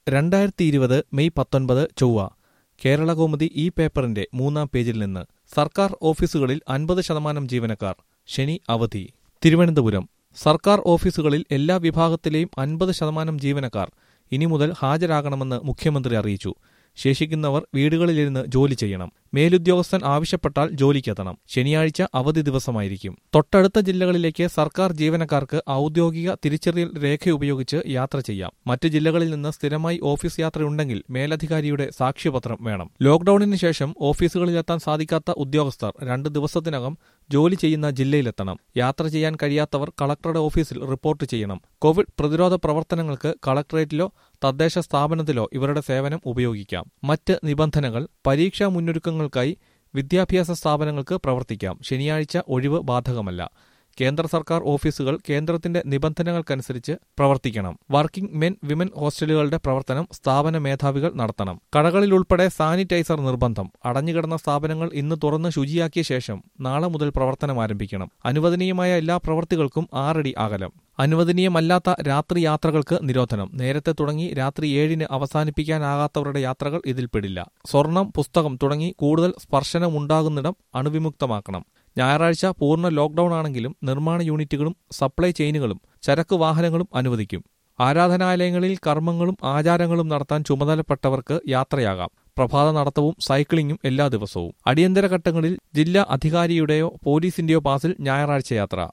രണ്ടായിരത്തി ഇരുപത് മെയ് പത്തൊൻപത് ചൊവ്വ കേരളകൗമുദി ഈ പേപ്പറിന്റെ മൂന്നാം പേജിൽ നിന്ന് സർക്കാർ ഓഫീസുകളിൽ അൻപത് ശതമാനം ജീവനക്കാർ ശനി അവധി തിരുവനന്തപുരം സർക്കാർ ഓഫീസുകളിൽ എല്ലാ വിഭാഗത്തിലെയും അൻപത് ശതമാനം ജീവനക്കാർ ഇനി മുതൽ ഹാജരാകണമെന്ന് മുഖ്യമന്ത്രി അറിയിച്ചു ശേഷിക്കുന്നവർ വീടുകളിലിരുന്ന് ജോലി ചെയ്യണം മേലുദ്യോഗസ്ഥൻ ആവശ്യപ്പെട്ടാൽ ജോലിക്കെത്തണം ശനിയാഴ്ച അവധി ദിവസമായിരിക്കും തൊട്ടടുത്ത ജില്ലകളിലേക്ക് സർക്കാർ ജീവനക്കാർക്ക് ഔദ്യോഗിക തിരിച്ചറിയൽ രേഖ ഉപയോഗിച്ച് യാത്ര ചെയ്യാം മറ്റ് ജില്ലകളിൽ നിന്ന് സ്ഥിരമായി ഓഫീസ് യാത്രയുണ്ടെങ്കിൽ മേലധികാരിയുടെ സാക്ഷ്യപത്രം വേണം ലോക്ഡൌണിന് ശേഷം ഓഫീസുകളിലെത്താൻ സാധിക്കാത്ത ഉദ്യോഗസ്ഥർ രണ്ട് ദിവസത്തിനകം ജോലി ചെയ്യുന്ന ജില്ലയിലെത്തണം യാത്ര ചെയ്യാൻ കഴിയാത്തവർ കളക്ടറുടെ ഓഫീസിൽ റിപ്പോർട്ട് ചെയ്യണം കോവിഡ് പ്രതിരോധ പ്രവർത്തനങ്ങൾക്ക് കളക്ടറേറ്റിലോ തദ്ദേശ സ്ഥാപനത്തിലോ ഇവരുടെ സേവനം ഉപയോഗിക്കാം മറ്റ് നിബന്ധനകൾ പരീക്ഷാ മുന്നൊരുക്കങ്ങൾക്കായി വിദ്യാഭ്യാസ സ്ഥാപനങ്ങൾക്ക് പ്രവർത്തിക്കാം ശനിയാഴ്ച ഒഴിവ് ബാധകമല്ല കേന്ദ്ര സർക്കാർ ഓഫീസുകൾ കേന്ദ്രത്തിന്റെ നിബന്ധനകൾക്കനുസരിച്ച് പ്രവർത്തിക്കണം വർക്കിംഗ് മെൻ വിമൻ ഹോസ്റ്റലുകളുടെ പ്രവർത്തനം സ്ഥാപന മേധാവികൾ നടത്തണം കടകളിൽ ഉൾപ്പെടെ സാനിറ്റൈസർ നിർബന്ധം അടഞ്ഞുകിടന്ന സ്ഥാപനങ്ങൾ ഇന്ന് തുറന്ന് ശുചിയാക്കിയ ശേഷം നാളെ മുതൽ പ്രവർത്തനം ആരംഭിക്കണം അനുവദനീയമായ എല്ലാ പ്രവർത്തികൾക്കും ആറടി അകലം അനുവദനീയമല്ലാത്ത രാത്രി യാത്രകൾക്ക് നിരോധനം നേരത്തെ തുടങ്ങി രാത്രി ഏഴിന് അവസാനിപ്പിക്കാനാകാത്തവരുടെ യാത്രകൾ ഇതിൽപ്പെടില്ല സ്വർണം പുസ്തകം തുടങ്ങി കൂടുതൽ സ്പർശനമുണ്ടാകുന്നിടം അണുവിമുക്തമാക്കണം ഞായറാഴ്ച പൂർണ്ണ ലോക്ഡൌൺ ആണെങ്കിലും നിർമ്മാണ യൂണിറ്റുകളും സപ്ലൈ ചെയിനുകളും ചരക്ക് വാഹനങ്ങളും അനുവദിക്കും ആരാധനാലയങ്ങളിൽ കർമ്മങ്ങളും ആചാരങ്ങളും നടത്താൻ ചുമതലപ്പെട്ടവർക്ക് യാത്രയാകാം പ്രഭാത നടത്തവും സൈക്ലിംഗും എല്ലാ ദിവസവും അടിയന്തര ഘട്ടങ്ങളിൽ ജില്ലാ അധികാരിയുടെയോ പോലീസിന്റെയോ പാസിൽ ഞായറാഴ്ച യാത്ര